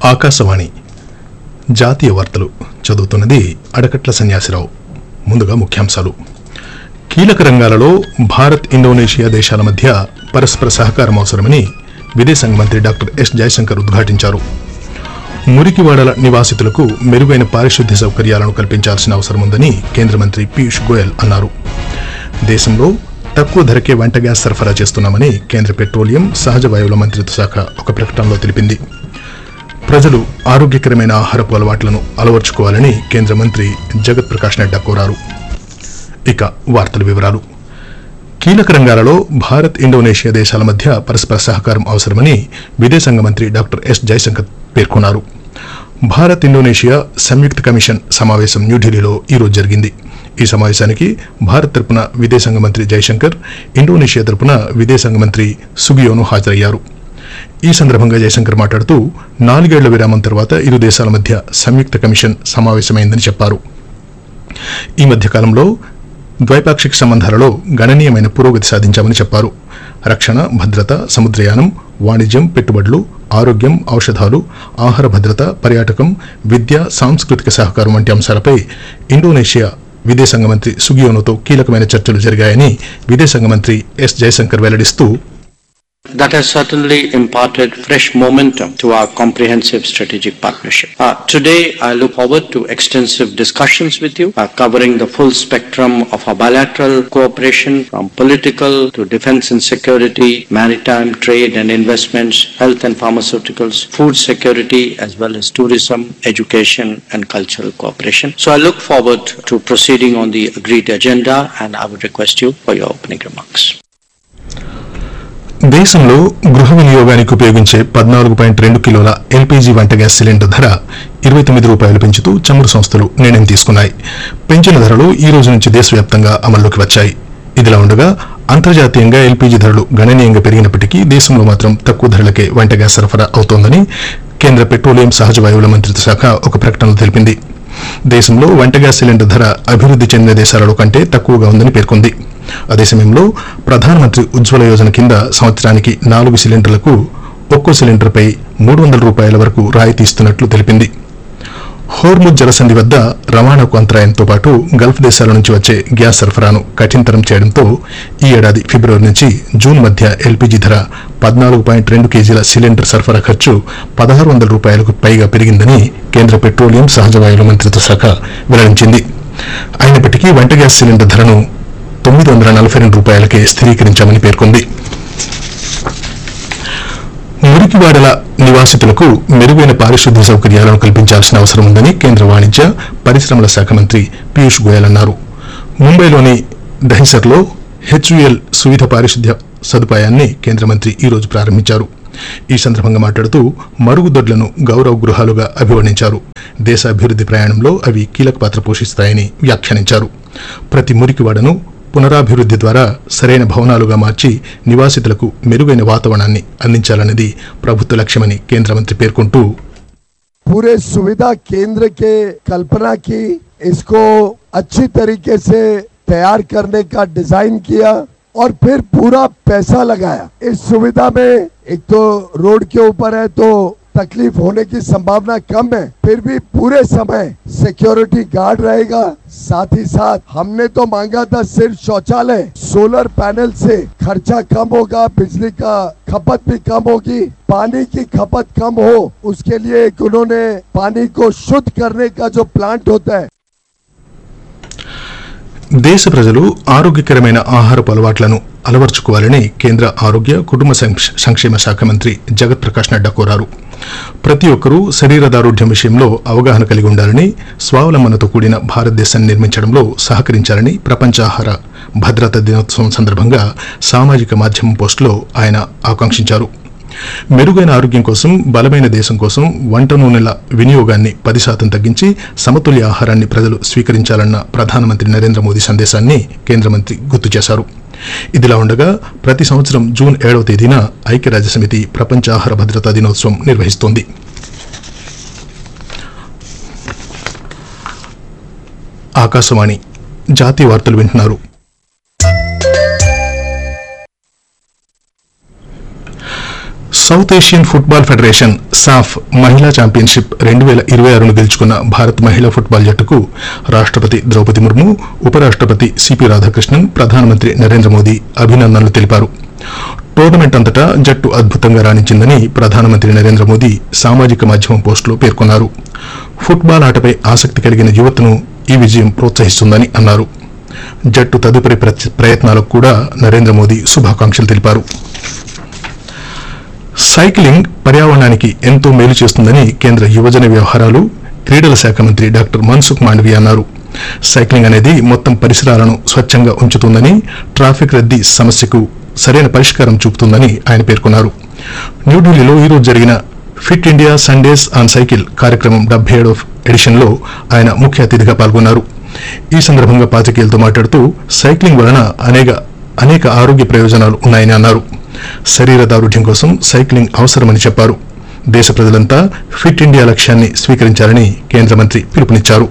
ఆకాశవాణి జాతీయ వార్తలు చదువుతున్నది అడకట్ల సన్యాసిరావు ముందుగా ముఖ్యాంశాలు కీలక రంగాలలో భారత్ ఇండోనేషియా దేశాల మధ్య పరస్పర సహకారం అవసరమని విదేశాంగ మంత్రి డాక్టర్ ఎస్ జయశంకర్ ఉద్ఘాటించారు మురికివాడల నివాసితులకు మెరుగైన పారిశుద్ధ్య సౌకర్యాలను కల్పించాల్సిన అవసరం ఉందని కేంద్ర మంత్రి పీయూష్ గోయల్ అన్నారు దేశంలో తక్కువ ధరకే వంట గ్యాస్ సరఫరా చేస్తున్నామని కేంద్ర పెట్రోలియం సహజ వాయువుల మంత్రిత్వ శాఖ ఒక ప్రకటనలో తెలిపింది ప్రజలు ఆరోగ్యకరమైన ఆహారపు అలవాట్లను అలవర్చుకోవాలని కేంద్ర మంత్రి జగత్ ప్రకాష్ నడ్డా కోరారు ఇక వార్తల వివరాలు కీలక రంగాలలో భారత్ ఇండోనేషియా దేశాల మధ్య పరస్పర సహకారం అవసరమని విదేశాంగ మంత్రి డాక్టర్ ఎస్ జయశంకర్ పేర్కొన్నారు భారత్ ఇండోనేషియా సంయుక్త కమిషన్ సమావేశం న్యూఢిల్లీలో ఈరోజు జరిగింది ఈ సమావేశానికి భారత్ తరపున విదేశాంగ మంత్రి జయశంకర్ ఇండోనేషియా తరపున విదేశాంగ మంత్రి సుగియోను హాజరయ్యారు ఈ సందర్భంగా జయశంకర్ మాట్లాడుతూ నాలుగేళ్ల విరామం తర్వాత ఇరు దేశాల మధ్య సంయుక్త కమిషన్ సమావేశమైందని చెప్పారు ఈ మధ్య కాలంలో ద్వైపాక్షిక సంబంధాలలో గణనీయమైన పురోగతి సాధించామని చెప్పారు రక్షణ భద్రత సముద్రయానం వాణిజ్యం పెట్టుబడులు ఆరోగ్యం ఔషధాలు ఆహార భద్రత పర్యాటకం విద్య సాంస్కృతిక సహకారం వంటి అంశాలపై ఇండోనేషియా విదేశాంగ మంత్రి సుగియోనోతో కీలకమైన చర్చలు జరిగాయని విదేశాంగ మంత్రి ఎస్ జయశంకర్ వెల్లడిస్తూ That has certainly imparted fresh momentum to our comprehensive strategic partnership. Uh, today, I look forward to extensive discussions with you, uh, covering the full spectrum of our bilateral cooperation from political to defense and security, maritime, trade and investments, health and pharmaceuticals, food security, as well as tourism, education and cultural cooperation. So I look forward to proceeding on the agreed agenda and I would request you for your opening remarks. దేశంలో గృహ వినియోగానికి ఉపయోగించే పద్నాలుగు point రెండు కిలోల LPG వంట gas cylinder ధర ఇరవై తొమ్మిది రూపాయలు పెంచుతూ చమురు సంస్థలు నిర్ణయం తీసుకున్నాయి పెంచిన ధరలు ఈ రోజు నుంచి దేశవ్యాప్తంగా అమల్లోకి వచ్చాయి ఇదిలా ఉండగా అంతర్జాతీయంగా ఎల్పీజీ ధరలు గణనీయంగా పెరిగినప్పటికీ దేశంలో మాత్రం తక్కువ ధరలకే వంట గ్యాస్ సరఫరా అవుతోందని కేంద్ర పెట్రోలియం సహజ వాయువుల మంత్రిత్వ శాఖ ఒక ప్రకటనలో తెలిపింది దేశంలో వంట గ్యాస్ సిలిండర్ ధర అభివృద్ధి చెందిన దేశాలలో కంటే తక్కువగా ఉందని పేర్కొంది అదే సమయంలో ప్రధానమంత్రి ఉజ్వల యోజన కింద సంవత్సరానికి నాలుగు సిలిండర్లకు ఒక్కో సిలిండర్పై మూడు వందల రూపాయల వరకు రాయితీ ఇస్తున్నట్లు తెలిపింది హోర్ముజ్ జలసంధి వద్ద రవాణాకు అంతరాయంతో పాటు గల్ఫ్ దేశాల నుంచి వచ్చే గ్యాస్ సరఫరాను కఠినతరం చేయడంతో ఈ ఏడాది ఫిబ్రవరి నుంచి జూన్ మధ్య ఎల్పీజీ ధర పద్నాలుగు పాయింట్ రెండు కేజీల సిలిండర్ సరఫరా ఖర్చు పదహారు వందల రూపాయలకు పైగా పెరిగిందని కేంద్ర పెట్రోలియం సహజ వాయువుల మంత్రిత్వ శాఖ వెల్లడించింది అయినప్పటికీ వంట గ్యాస్ సిలిండర్ ధరను తొమ్మిది వందల నలభై రెండు రూపాయలకే స్థిరీకరించామని పేర్కొంది మురికివాడల నివాసితులకు మెరుగైన పారిశుద్ధ్య సౌకర్యాలను కల్పించాల్సిన అవసరం ఉందని కేంద్ర వాణిజ్య పరిశ్రమల శాఖ మంత్రి పీయూష్ గోయల్ అన్నారు ముంబైలోని దహిసర్లో హెచ్యుఎల్ సువిధ పారిశుద్ధ్య సదుపాయాన్ని కేంద్ర మంత్రి ఈ రోజు ప్రారంభించారు ఈ సందర్భంగా మాట్లాడుతూ మరుగుదొడ్లను గౌరవ గృహాలుగా అభివర్ణించారు దేశ అభివృద్ధి ప్రయాణంలో అవి కీలక పాత్ర పోషిస్తాయని వ్యాఖ్యానించారు ప్రతి మురికివాడను పునరాభివృద్ధి ద్వారా సరైన భవనాలుగా మార్చి నివాసితులకు మెరుగైన వాతావరణాన్ని అందించాలన్నది ప్రభుత్వ లక్ష్యమని కేంద్ర మంత్రి పేర్కొంటూ पूरे सुविधा केंद्र के कल्पना की इसको अच्छी तरीके से तैयार करने का डिजाइन किया और फिर पूरा पैसा लगाया इस सुविधा में एक तो रोड के ऊपर है तो तकलीफ होने की संभावना कम है फिर भी पूरे समय सिक्योरिटी गार्ड रहेगा साथ ही साथ हमने तो मांगा था सिर्फ शौचालय सोलर पैनल से खर्चा कम होगा बिजली का खपत भी कम होगी पानी की खपत कम हो उसके लिए एक उन्होंने पानी को शुद्ध करने का जो प्लांट होता है దేశ ప్రజలు ఆరోగ్యకరమైన ఆహారపు అలవాట్లను అలవర్చుకోవాలని కేంద్ర ఆరోగ్య కుటుంబ సంక్ష- సంక్షేమ శాఖ మంత్రి జగత్ ప్రకాష్ నడ్డా కోరారు ప్రతి ఒక్కరూ శరీర దారుఢ్యం విషయంలో అవగాహన కలిగి ఉండాలని స్వావలంబనతో కూడిన భారతదేశాన్ని నిర్మించడంలో సహకరించాలని ప్రపంచ ఆహార భద్రతా దినోత్సవం సందర్భంగా సామాజిక మాధ్యమం పోస్టులో ఆయన ఆకాంక్షించారు మెరుగైన ఆరోగ్యం కోసం బలమైన దేశం కోసం వంట నూనెల వినియోగాన్ని పది శాతం తగ్గించి సమతుల్య ఆహారాన్ని ప్రజలు స్వీకరించాలన్న ప్రధానమంత్రి నరేంద్ర మోదీ సందేశాన్ని కేంద్ర మంత్రి గుర్తు చేశారు ఇదిలా ఉండగా ప్రతి సంవత్సరం జూన్ ఏడవ తేదీన ఐక్యరాజ్య సమితి ప్రపంచ ఆహార భద్రతా దినోత్సవం నిర్వహిస్తోంది ఆకాశవాణి జాతీయ వార్తలు వింటున్నారు సౌత్ ఏషియన్ ఫుట్బాల్ ఫెడరేషన్ సాఫ్ మహిళా ఛాంపియన్షిప్ రెండు వేల ఇరవై ఆరును గెలుచుకున్న భారత్ మహిళా ఫుట్బాల్ జట్టుకు రాష్ట్రపతి ద్రౌపది ముర్ము ఉపరాష్ట్రపతి సిపి రాధాకృష్ణన్ ప్రధానమంత్రి నరేంద్ర మోదీ అభినందనలు తెలిపారు టోర్నమెంట్ అంతటా జట్టు అద్భుతంగా రాణించిందని ప్రధానమంత్రి నరేంద్ర మోదీ సామాజిక మాధ్యమం పోస్టులో పేర్కొన్నారు ఫుట్బాల్ ఆటపై ఆసక్తి కలిగిన యువతను ఈ విజయం ప్రోత్సహిస్తుందని అన్నారు జట్టు తదుపరి ప్రచ- ప్రయత్నాలకు కూడా నరేంద్ర మోదీ శుభాకాంక్షలు తెలిపారు సైక్లింగ్ పర్యావరణానికి ఎంతో మేలు చేస్తుందని కేంద్ర యువజన వ్యవహారాలు క్రీడల శాఖ మంత్రి డాక్టర్ మన్సుఖ్ మాండవీ అన్నారు సైక్లింగ్ అనేది మొత్తం పరిసరాలను స్వచ్ఛంగా ఉంచుతుందని ట్రాఫిక్ రద్దీ సమస్యకు సరైన పరిష్కారం చూపుతుందని ఆయన పేర్కొన్నారు న్యూఢిల్లీలో ఈరోజు జరిగిన fit India Sundays on cycle కార్యక్రమం డెబ్బై ఏడవ ఎడిషన్లో ఆయన ముఖ్య అతిథిగా పాల్గొన్నారు ఈ సందర్భంగా పాతికేయులతో మాట్లాడుతూ సైక్లింగ్ వలన అనేక అనేక ఆరోగ్య ప్రయోజనాలు ఉన్నాయని అన్నారు శరీర దారుఢ్యం కోసం సైక్లింగ్ అవసరమని చెప్పారు దేశ ప్రజలంతా ఫిట్ ఇండియా లక్ష్యాన్ని స్వీకరించాలని కేంద్ర మంత్రి పిలుపునిచ్చారు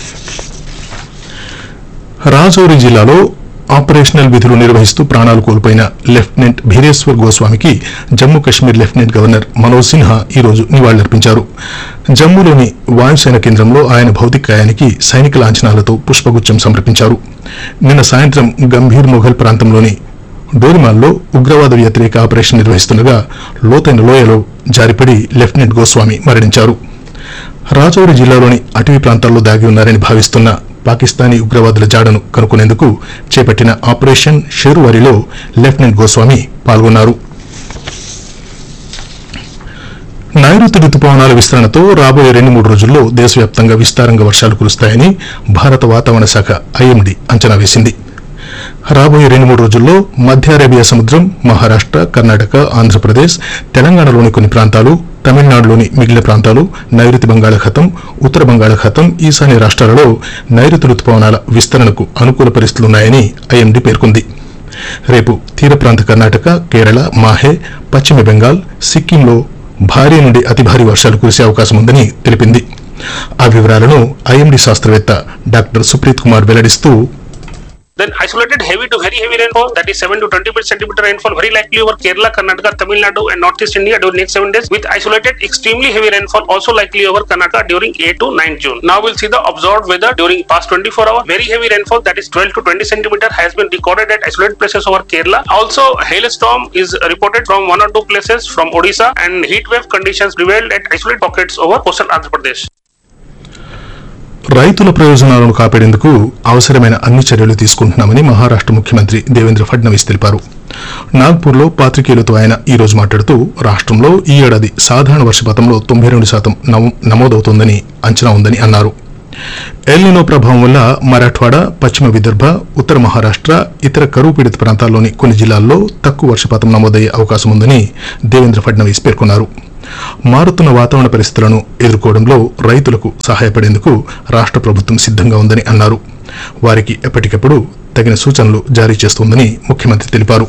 రాజౌరి జిల్లాలో ఆపరేషనల్ విధులు నిర్వహిస్తూ ప్రాణాలు కోల్పోయిన లెఫ్టినెంట్ భీరేశ్వర్ గోస్వామికి జమ్మూ కశ్మీర్ లెఫ్టినెంట్ గవర్నర్ మనోజ్ సిన్హా ఈ రోజు నివాళులర్పించారు జమ్మూలోని వాయుసేన కేంద్రంలో ఆయన భౌతిక కాయానికి సైనిక లాంఛనాలతో పుష్పగుచ్చం సమర్పించారు నిన్న సాయంత్రం గంభీర్ మొఘల్ ప్రాంతంలోని డోరిమాల్లో ఉగ్రవాద వ్యతిరేక ఆపరేషన్ నిర్వహిస్తుండగా లోతైన లోయలో జారిపడి లెఫ్టినెంట్ గోస్వామి మరణించారు రాజౌరి జిల్లాలోని అటవీ ప్రాంతాల్లో దాగి ఉన్నారని భావిస్తున్న పాకిస్తానీ ఉగ్రవాదుల జాడను కనుక్కునేందుకు చేపట్టిన ఆపరేషన్ షేరువారిలో లెఫ్టినెంట్ గోస్వామి పాల్గొన్నారు నైరుతి రుతుపవనాల విస్తరణతో రాబోయే రెండు మూడు రోజుల్లో దేశవ్యాప్తంగా విస్తారంగా వర్షాలు కురుస్తాయని భారత వాతావరణ శాఖ ఐఎండీ అంచనా వేసింది రాబోయే రెండు మూడు రోజుల్లో మధ్య అరేబియా సముద్రం మహారాష్ట్ర కర్ణాటక ఆంధ్రప్రదేశ్ తెలంగాణలోని కొన్ని ప్రాంతాలు తమిళనాడులోని మిగిలిన ప్రాంతాలు నైరుతి బంగాళాఖాతం ఉత్తర బంగాళాఖాతం ఈశాన్య రాష్ట్రాలలో నైరుతి రుతుపవనాల విస్తరణకు అనుకూల పరిస్థితులున్నాయని ఐఎండీ పేర్కొంది రేపు తీర ప్రాంత కర్ణాటక కేరళ మాహే పశ్చిమ బెంగాల్ సిక్కింలో భారీ నుండి అతి భారీ వర్షాలు కురిసే అవకాశం ఉందని తెలిపింది ఆ వివరాలను ఐఎండీ శాస్త్రవేత్త డాక్టర్ సుప్రీత్ కుమార్ వెల్లడిస్తూ Then isolated heavy to very heavy rainfall, that is 7 to 20 centimeter rainfall, very likely over Kerala, Karnataka, Tamil Nadu, and Northeast India during next 7 days, with isolated extremely heavy rainfall also likely over Karnataka during 8 to 9 June. Now we'll see the observed weather during past 24 hours. Very heavy rainfall, that is 12 to 20 centimeter, has been recorded at isolated places over Kerala. Also, hailstorm is reported from one or two places from Odisha, and heat wave conditions prevailed at isolated pockets over coastal Andhra Pradesh. రైతుల ప్రయోజనాలను కాపాడేందుకు అవసరమైన అన్ని చర్యలు తీసుకుంటున్నామని మహారాష్ట్ర ముఖ్యమంత్రి దేవేంద్ర ఫడ్నవీస్ తెలిపారు నాగ్పూర్లో పాత్రికేయులతో ఆయన ఈ రోజు మాట్లాడుతూ రాష్ట్రంలో ఈ ఏడాది సాధారణ వర్షపాతంలో తొంభై రెండు శాతం నమో- నమోదవుతోందని అంచనా ఉందని అన్నారు ఎల్నినో ప్రభావం వల్ల మరాఠ్వాడా పశ్చిమ విదర్భ ఉత్తర మహారాష్ట్ర ఇతర కరువు పీడిత ప్రాంతాల్లోని కొన్ని జిల్లాల్లో తక్కువ వర్షపాతం నమోదయ్యే అవకాశం ఉందని దేవేంద్ర ఫడ్నవీస్ పేర్కొన్నారు మారుతున్న వాతావరణ పరిస్థితులను ఎదుర్కోవడంలో రైతులకు సహాయపడేందుకు రాష్ట్ర ప్రభుత్వం సిద్ధంగా ఉందని అన్నారు వారికి ఎప్పటికప్పుడు తగిన సూచనలు జారీ చేస్తోందని ముఖ్యమంత్రి తెలిపారు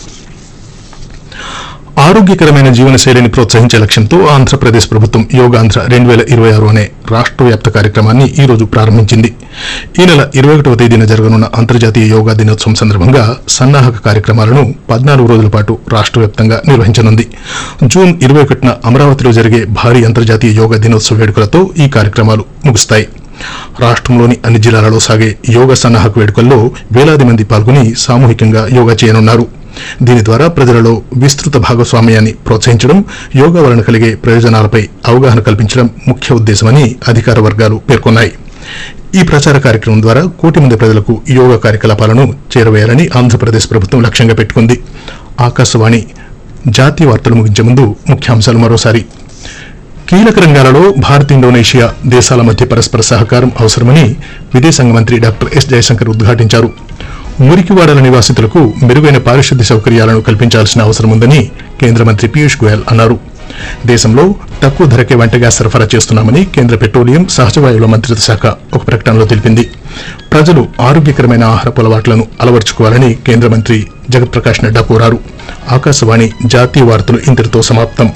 ఆరోగ్యకరమైన జీవనశైలిని ప్రోత్సహించే లక్ష్యంతో ఆంధ్రప్రదేశ్ ప్రభుత్వం యోగాంధ్ర రెండు వేల ఇరవై ఆరు అనే రాష్ట్ర వ్యాప్త కార్యక్రమాన్ని ఈ రోజు ప్రారంభించింది ఈ నెల ఇరవై ఒకటవ తేదీన జరగనున్న అంతర్జాతీయ యోగా దినోత్సవం సందర్భంగా సన్నాహక కార్యక్రమాలను పద్నాలుగు రోజుల పాటు రాష్ట్ర వ్యాప్తంగా నిర్వహించనుంది జూన్ ఇరవై ఒకటిన అమరావతిలో జరిగే భారీ అంతర్జాతీయ యోగా దినోత్సవ వేడుకలతో ఈ కార్యక్రమాలు ముగుస్తాయి రాష్ట్రంలోని అన్ని జిల్లాలలో సాగే యోగా సన్నాహక వేడుకల్లో వేలాది మంది పాల్గొని సామూహికంగా యోగా చేయనున్నారు దీని ద్వారా ప్రజలలో విస్తృత భాగస్వామ్యాన్ని ప్రోత్సహించడం యోగా వలన కలిగే ప్రయోజనాలపై అవగాహన కల్పించడం ముఖ్య ఉద్దేశమని అధికార వర్గాలు పేర్కొన్నాయి ఈ ప్రచార కార్యక్రమం ద్వారా కోటి మంది ప్రజలకు యోగా కార్యకలాపాలను చేరవేయాలని ఆంధ్రప్రదేశ్ ప్రభుత్వం లక్ష్యంగా పెట్టుకుంది ఆకాశవాణి జాతీయ వార్తలు ముగించే ముందు ముఖ్యాంశాలు మరోసారి కీలక రంగాలలో భారత్ ఇండోనేషియా దేశాల మధ్య పరస్పర సహకారం అవసరమని విదేశాంగ మంత్రి డాక్టర్ ఎస్ జయశంకర్ ఉద్ఘాటించారు మురికివాడల నివాసితులకు మెరుగైన పారిశుద్ధ్య సౌకర్యాలను కల్పించాల్సిన అవసరం ఉందని కేంద్ర మంత్రి పీయూష్ గోయల్ అన్నారు దేశంలో తక్కువ ధరకే వంట గ్యాస్ సరఫరా చేస్తున్నామని కేంద్ర పెట్రోలియం సహజ వాయువుల మంత్రిత్వ శాఖ ఒక ప్రకటనలో తెలిపింది ప్రజలు ఆరోగ్యకరమైన ఆహారపు అలవాట్లను అలవర్చుకోవాలని కేంద్ర మంత్రి జగత్ ప్రకాష్ నడ్డా కోరారు ఆకాశవాణి జాతీయ వార్తలు ఇంతటితో సమాప్తం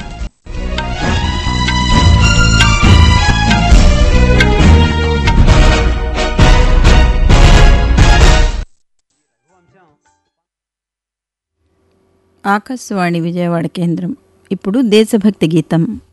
ఆకాశవాణి విజయవాడ కేంద్రం ఇప్పుడు దేశభక్తి గీతం